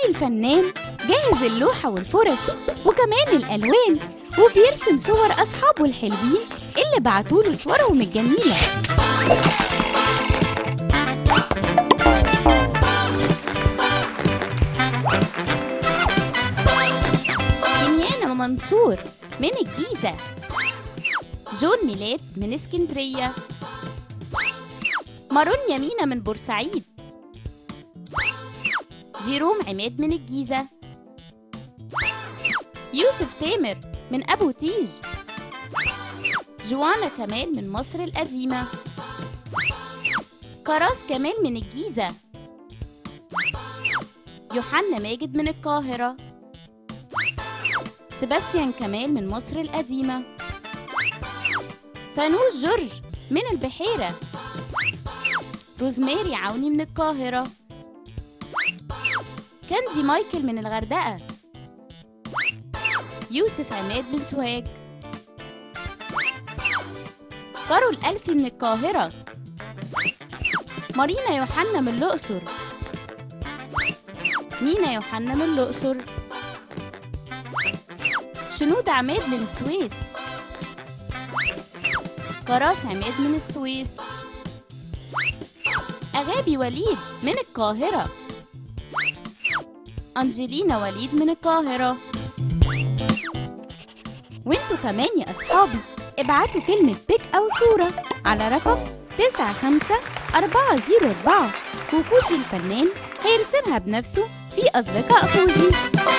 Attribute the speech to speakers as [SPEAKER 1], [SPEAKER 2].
[SPEAKER 1] الفنان جهز اللوحة والفرش وكمان الألوان وبيرسم صور أصحابه الحلوين اللي بعتوله صورهم الجميلة دنيانا منصور من الجيزة جون ميلاد من اسكندرية مارون يمينة من بورسعيد جيروم عماد من الجيزة يوسف تامر من أبو تيج جوانا كمال من مصر القديمة كراس كمال من الجيزة يوحنا ماجد من القاهرة سباستيان كمال من مصر القديمة فانوس جورج من البحيرة روزماري عوني من القاهرة كاندي مايكل من الغردقة يوسف عماد من سوهاج كارول ألفي من القاهرة مارينا يوحنا من الأقصر مينا يوحنا من الأقصر شنود عماد من السويس كراس عماد من السويس أغابي وليد من القاهرة أنجلينا وليد من القاهرة وانتوا كمان يا أصحابي ابعتوا كلمة بيك أو صورة على رقم 95404 وكوشي الفنان هيرسمها بنفسه في أصدقاء كوجي